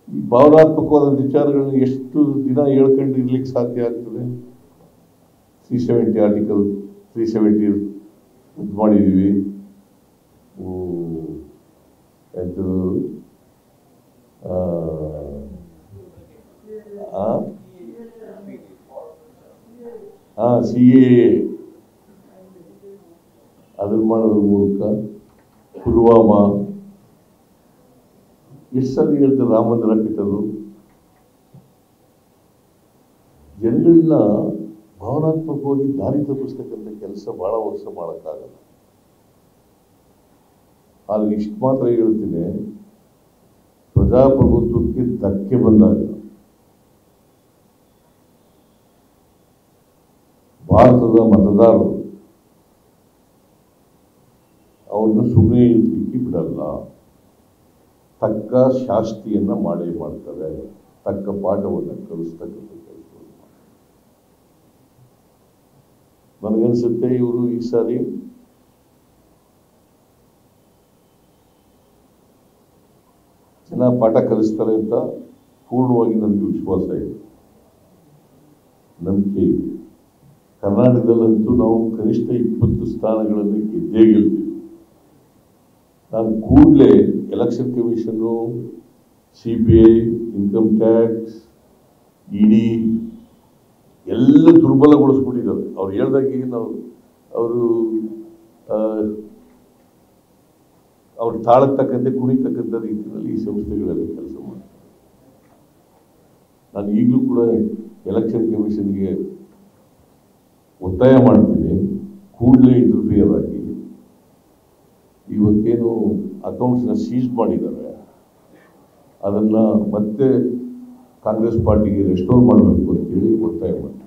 ಈ ಭಾವನಾತ್ಮಕವಾದ ವಿಚಾರಗಳನ್ನ ಎಷ್ಟು ದಿನ ಹೇಳ್ಕೊಂಡು ಇರ್ಲಿಕ್ಕೆ ಸಾಧ್ಯ ಆಗ್ತದೆ three seventy article three seventy ಇದು ಮಾಡಿದ್ದೀವಿ ಅದು ಹಾಂ ಸಿ ಎ ಅದನ್ನು ಮಾಡೋದ್ರ ಮೂಲಕ ಪುಲ್ವಾಮಾ ಎಷ್ಟು ಸಲ ಹೇಳ್ತಾರೆ ರಾಮ ಮಂದಿರ ಕಟ್ಟೋದು ಜನಗಳನ್ನ ಭಾವನಾತ್ಮಕವಾಗಿ ದಾರಿ ತಪ್ಪಿಸ್ತಕ್ಕಂಥ ಕೆಲಸ ಬಹಳ ವರ್ಷ ಮಾಡೋಕ್ಕಾಗಲ್ಲ ಆದ್ರೆ ಇಷ್ಟು ಮಾತ್ರ ಹೇಳ್ತೀನಿ ಪ್ರಜಾಪ್ರಭುತ್ವಕ್ಕೆ ಧಕ್ಕೆ ಬಂದಾಗ ಭಾರತದ ಮತದಾರರು ಅವ್ರನ್ನ ಸುಮ್ಮನೆ ಇರ್ಲಿಕ್ಕೆ ಬಿಡಲ್ಲ ತಕ್ಕ ಶಾಸ್ತಿಯನ್ನ ಮಾಡೇ ಮಾಡ್ತಾರೆ ತಕ್ಕ ಪಾಠವನ್ನು ಕಲಿಸ್ತಕ್ಕಂಥ ಕೆಲಸವನ್ನು ಮಾಡ್ತಾರೆ. ನನಗನ್ಸುತ್ತೆ ಇವರು ಈ ಸಾರಿ ಜನ ಪಾಠ ಕಲಿಸ್ತಾರೆ ಅಂತ ಪೂರ್ಣವಾಗಿ ನನಗೆ ವಿಶ್ವಾಸ ಇದೆ ನಂಬಿಕೆ ಇದೆ ಕರ್ನಾಟಕದಲ್ಲಂತೂ ನಾವು ಕನಿಷ್ಠ ಇಪ್ಪತ್ತು ಸ್ಥಾನಗಳನ್ನು ಗೆದ್ದೇ ಗೆಲ್ತೀವಿ ನಾನು ಕೂಡಲೇ ಎಲೆಕ್ಷನ್ ಕಮಿಷನ್ನು C B I income tax ED ಎಲ್ಲ ದುರ್ಬಲಗೊಳಿಸ್ಬಿಟ್ಟಿದ್ದಾರೆ ಅವ್ರು ಹೇಳ್ದಾಗೆ ನಾವು ಅವರು ಅವ್ರ ತಾಳಕ್ಕೆ ತಕ್ಕಂತೆ ಕುಣಿತಕ್ಕಂಥ ರೀತಿಯಲ್ಲಿ ಈ ಸಂಸ್ಥೆಗಳಲ್ಲಿ ಕೆಲಸ ಮಾಡ್ತಾರೆ ನಾನು ಈಗಲೂ ಕೂಡ ಎಲೆಕ್ಷನ್ ಕಮಿಷನ್ಗೆ ಒತ್ತಾಯ ಮಾಡ್ತೀನಿ ಕೂಡಲೇ ಇಂಟರ್ಫಿಯರ್ ಆಗಿ ಇವತ್ತೇನು ಅಕೌಂಟ್ಸ್ನ ಸೀಸ್ ಮಾಡಿದ್ದಾರೆ ಅದನ್ನು ಮತ್ತೆ ಕಾಂಗ್ರೆಸ್ ಪಾರ್ಟಿಗೆ ರೆಸ್ಟೋರ್ ಮಾಡಬೇಕು ಅಂತೇಳಿ ಒತ್ತಾಯ ಮಾಡ್ತೀನಿ